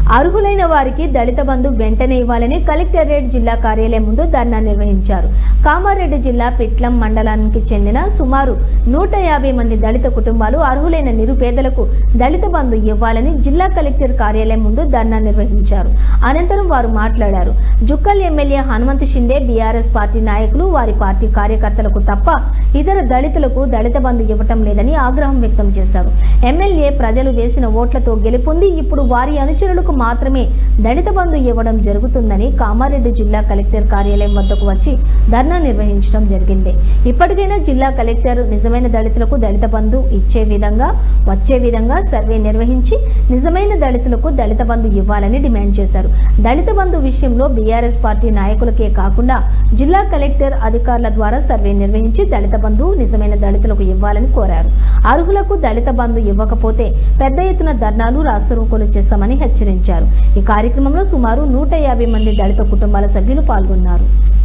అర్హులైన వారికి దళిత బంధు వెంటనే ఇవ్వాలని కలెక్టరేట్ జిల్లా కార్యాలయం ముందు ధర్నా నిర్వహించారు కామారెడ్డి జిల్లా పిట్లం మండలానికి చెందిన సుమారు నూట యాభై మంది దళిత కుటుంబాలు అర్హులైన నిరుపేదలకు దళిత బంధు ఇవ్వాలని జిల్లా కలెక్టర్ కార్యాలయం ముందు ధర్నా నిర్వహించారు అనంతరం వారు మాట్లాడారు Jukkal MLA Hanumant Shinde BRS party నాయకులు వారి పార్టీ కార్యకర్తలకు తప్ప ఇతర దళితులకు దళిత బంధు ఇవ్వటం లేదని ఆగ్రహం వ్యక్తం చేశారు ఎమ్మెల్యే ప్రజలు వేసిన ఓట్లతో గెలుపొంది ఇప్పుడు వారి అనుచరులకు మాత్రమే దళిత బంధు ఇవ్వడం జరుగుతుందని కామారెడ్డి జిల్లా కలెక్టర్ కార్యాలయం వద్దకు వచ్చి ధర్నా నిర్వహించడం జరిగింది ఇప్పటికైనా జిల్లా కలెక్టర్ నిజమైన దళితులకు దళిత బంధు ఇచ్చే విధంగా వచ్చే విధంగా సర్వే నిర్వహించి నిజమైన దళితులకు దళిత బంధు ఇవ్వాలని డిమాండ్ చేశారు దళిత బంధు విషయంలో బీఆర్ఎస్ పార్టీ నాయకులకే కాకుండా జిల్లా కలెక్టర్ అధికారుల ద్వారా సర్వే నిర్వహించి దళిత బంధు నిజమైన దళితులకు ఇవ్వాలని కోరారు అర్హులకు దళిత బంధు ఇవ్వకపోతే పెద్ద ఎత్తున ధర్నాలు రాస్తారోకోలు చేస్తామని హెచ్చరించారు ఈ కార్యక్రమంలో సుమారు నూట యాభై మంది దళిత కుటుంబాల సభ్యులు పాల్గొన్నారు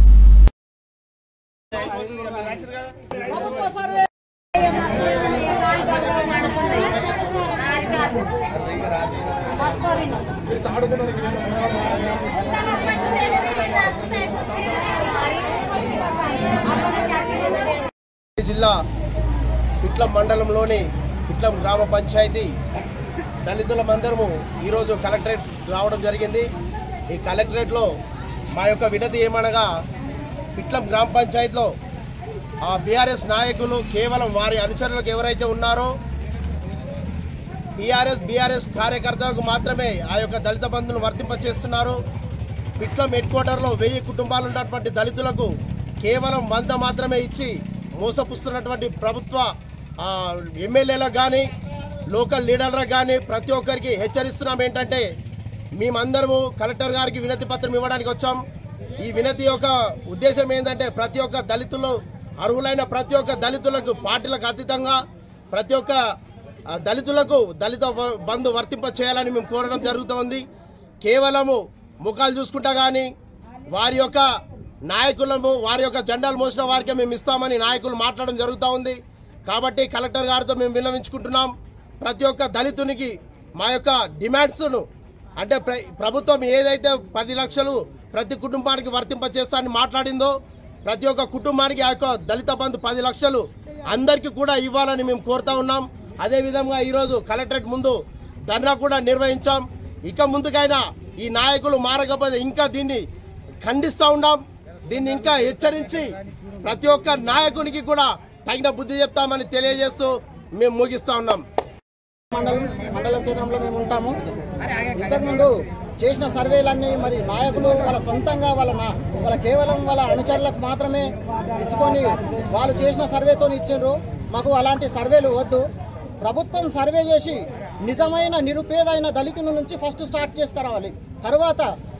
జిల్లా పిట్లం మండలంలోని పిట్లం గ్రామ పంచాయతీ దళితులమందరము ఈరోజు కలెక్టరేట్ రావడం జరిగింది ఈ కలెక్టరేట్లో మా యొక్క వినతి ఏమనగా పిట్లం గ్రామ పంచాయతీలో ఆ బీఆర్ఎస్ నాయకులు కేవలం వారి అనుచరులకు ఎవరైతే ఉన్నారో టీఆర్ఎస్ బీఆర్ఎస్ కార్యకర్తలకు మాత్రమే ఆ యొక్క దళిత బంధును వర్తింపచేస్తున్నారు పిట్లం హెడ్ క్వార్టర్లో వెయ్యి కుటుంబాలు ఉన్నటువంటి దళితులకు కేవలం వంద మాత్రమే ఇచ్చి మోసపుస్తున్నటువంటి ప్రభుత్వ ఆ, ఎమ్మెల్యేలకు కానీ లోకల్ లీడర్లకు కానీ ప్రతి ఒక్కరికి హెచ్చరిస్తున్నాం ఏంటంటే మేమందరము కలెక్టర్ గారికి వినతి పత్రం ఇవ్వడానికి వచ్చాం ఈ వినతి యొక్క ఉద్దేశం ఏంటంటే ప్రతి ఒక్క దళితులు అర్హులైన ప్రతి ఒక్క దళితులకు పార్టీలకు అతీతంగా ప్రతి ఒక్క ఆ, దళితులకు దళిత వ- బంధు వర్తింప చేయాలని మేము కోరడం జరుగుతోంది కేవలము ముఖాలు చూసుకుంటా కానీ వారి యొక్క నాయకులము వారి యొక్క జెండాలు మోసిన వారికే మేము ఇస్తామని నాయకులు మాట్లాడడం జరుగుతూ ఉంది కాబట్టి కలెక్టర్ గారితో మేము విన్నవించుకుంటున్నాం ప్రతి ఒక్క దళితునికి మా యొక్క డిమాండ్స్ను అంటే ప్ర ప్రభుత్వం ఏదైతే పది లక్షలు ప్రతి కుటుంబానికి వర్తింప చేస్తానని మాట్లాడిందో ప్రతి ఒక్క కుటుంబానికి ఆ యొక్క దళిత బంధు పది లక్షలు అందరికీ కూడా ఇవ్వాలని మేము కోరుతా ఉన్నాం అదేవిధంగా ఈరోజు కలెక్టరేట్ ముందు ధర్నా కూడా నిర్వహించాం ఇక ముందుకైనా ఈ నాయకులు మారకపోతే ఇంకా దీన్ని ఖండిస్తూ ఉన్నాం దీన్ని ఇంకా హెచ్చరించి ప్రతి ఒక్క నాయకునికి కూడా తగిన బుద్ధి చెప్తామని తెలియజేస్తూ మేము ముగిస్తా ఉన్నాం మండలం మండలం కేంద్రంలో మేము ఉంటాము ఇంతకుముందు చేసిన సర్వేలన్నీ మరి నాయకులు వాళ్ళ సొంతంగా వాళ్ళ నా- వాళ్ళ కేవలం వాళ్ళ అనుచరులకు మాత్రమే ఇచ్చుకొని వాళ్ళు చేసిన సర్వేతో ఇచ్చిండ్రు మాకు అలాంటి సర్వేలు వద్దు ప్రభుత్వం సర్వే చేసి నిజమైన నిరుపేదైన దళితుల నుంచి ఫస్ట్ స్టార్ట్ చేసుకురావాలి తర్వాత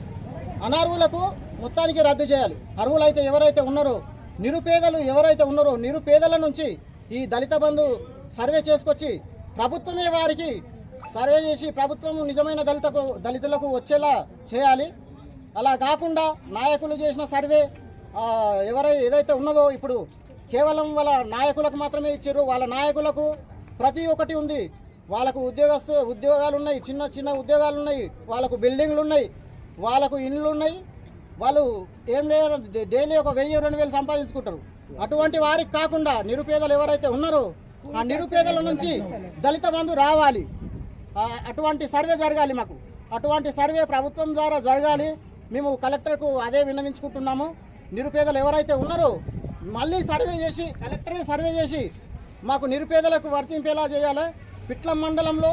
అనర్హులకు మొత్తానికి రద్దు చేయాలి అర్హులైతే ఎవరైతే ఉన్నారో నిరుపేదలు ఎవరైతే ఉన్నారో నిరుపేదల నుంచి ఈ దళిత బంధు సర్వే చేసుకొచ్చి ప్రభుత్వమే వారికి సర్వే చేసి ప్రభుత్వం నిజమైన దళితకు దళితులకు వచ్చేలా చేయాలి అలా కాకుండా నాయకులు చేసిన సర్వే ఆ, ఎవరై ఏదైతే ఉన్నదో ఇప్పుడు కేవలం వాళ్ళ నాయకులకు మాత్రమే ఇచ్చారు వాళ్ళ నాయకులకు ప్రతి ఒక్కటి ఉంది వాళ్ళకు ఉద్యోగస్తు ఉద్యోగాలు ఉన్నాయి చిన్న చిన్న ఉద్యోగాలు ఉన్నాయి వాళ్ళకు బిల్డింగ్లు ఉన్నాయి వాళ్ళకు ఇండ్లు ఉన్నాయి వాళ్ళు ఏం లేదు డైలీ ఒక వెయ్యి రెండు వేలు సంపాదించుకుంటారు అటువంటి వారికి కాకుండా నిరుపేదలు ఎవరైతే ఉన్నారో ఆ నిరుపేదల నుంచి దళిత బంధు రావాలి ఆ, అటువంటి సర్వే జరగాలి మాకు అటువంటి సర్వే ప్రభుత్వం ద్వారా జరగాలి మేము కలెక్టర్కు అదే విన్నవించుకుంటున్నాము నిరుపేదలు ఎవరైతే ఉన్నారో మళ్ళీ సర్వే చేసి కలెక్టరే సర్వే చేసి మాకు నిరుపేదలకు వర్తింపేలా చేయాలి పిట్లం మండలంలో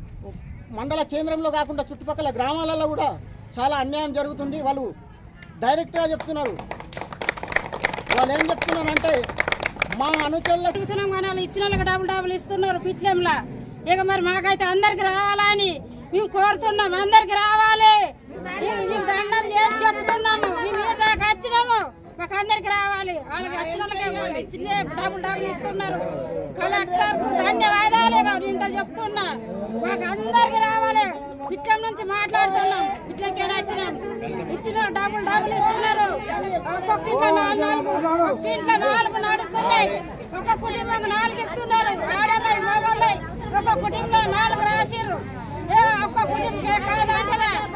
మండల కేంద్రంలో కాకుండా చుట్టుపక్కల గ్రామాలలో కూడా చాలా అన్యాయం జరుగుతుంది వాళ్ళు డైరెక్ట్గా చెప్తున్నారు వాళ్ళు ఏం చెప్తున్నారంటే మా అనుచరులకు అడుగుతున్నాం కానీ వాళ్ళు ఇచ్చిన వాళ్ళకి డబ్బులు డబ్బులు ఇస్తున్నారు పిట్లంలా ఇక మరి మాకైతే అందరికి రావాలని మేము కోరుతున్నాం అందరికి రావాలి ఈ- మీకు దండం చేసి చెప్తున్నాము మేము మీరు దాకా వచ్చినాము మాకు అందరికి రావాలి వాళ్ళకి వచ్చిన వాళ్ళకి ఇచ్చిన డబ్బులు డబ్బులు ఇస్తున్నారు కలెక్టర్ ధన్యవాదాలు మేము ఇంత చెప్తున్నా మాకు అందరికి రావాలి పిట్లం నుంచి మాట్లాడుతున్నాం పిట్లంకి వచ్చినాం ఇచ్చిన డబ్బులు డబ్బులు ఇస్తున్నారు ఒక్కొక్క ఇంట్లో నాలుగు నాలుగు ఒక్క ఇంట్లో నాలుగు నడుస్తున్నాయి ఒక కుటుంబం నాలుగు ఇస్తున్నారు ఆడవాళ్ళై మగవాళ్ళై ఒక కుటుంబంలో నాలుగు రాసిర్రు ఏ ఒక్క కుటుంబం కాదంటారా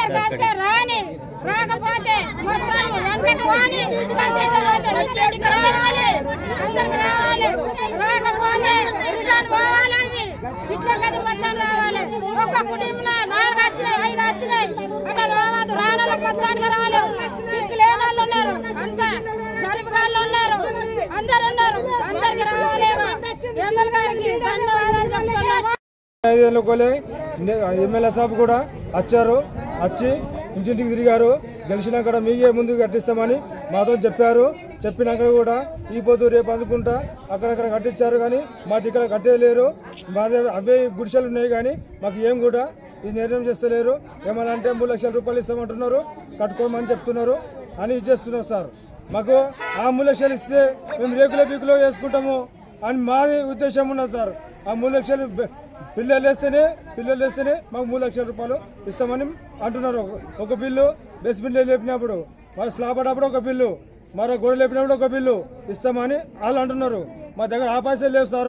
వస్తే రాని రాకపోతే మొత్తం వెనకకు పోని పంపించకపోతే ఇంటికి రావాలి అందరికి రావాలి రాకపోతే రిటర్న్ పోవాలి అవి ఇట్లా కదా మొత్తం రావాలి ఒక్క కుటుంబంలో నాలుగు వచ్చినాయి ఐదు వచ్చినాయి అట్లా రావద్దు రానోళ్ళ మొత్తానికి రావాలి దిక్కు లేని వాళ్ళు ఉన్నారు అంతా గరీబ్ వాళ్ళు ఉన్నారు అందరు ఉన్నారు అందరికి రావాలి ఎమ్మెల్యే గారికి ధన్యవాదాలు చెప్తున్నాము ఐదేళ్ళ కోలే ఎమ్మెల్యే సాబ్ కూడా వచ్చారు వచ్చి ఇంటింటికి తిరిగారు గెలిచినాక మీకే ముందు కట్టిస్తామని మాతో చెప్పారు చెప్పినాక కూడా ఈ పొద్దు రేపు అందుకుంటా అక్కడక్కడ కట్టించారు కానీ మాది ఇక్కడ కట్టేయలేరు మాదే అవే గుడిసెలు ఉన్నాయి కానీ మాకు ఏం కూడా ఈ నిర్ణయం చేస్తలేరు ఏమన్నా అంటే మూడు లక్షల రూపాయలు ఇస్తామంటున్నారు కట్టుకోమని చెప్తున్నారు అని ఇచ్చేస్తున్నారు సార్ మాకు ఆ మూడు లక్షలు ఇస్తే మేము రేకుల బీకులో వేసుకుంటాము అని మాది ఉద్దేశం ఉన్నది సార్ ఆ మూడు లక్షలు బె- పిల్లలు వేస్తేనే పిల్లలు వేస్తేనే మాకు మూడు లక్షల రూపాయలు ఇస్తామని అంటున్నారు ఒక- ఒక బిల్లు బేస్మెంట్ లేపినప్పుడు మరి స్లాబ్ పడప్పుడు ఒక బిల్లు మరో గోడ లేపినప్పుడు ఒక బిల్లు ఇస్తామని వాళ్ళు అంటున్నారు మా దగ్గర ఆ పైసలు లేవు సార్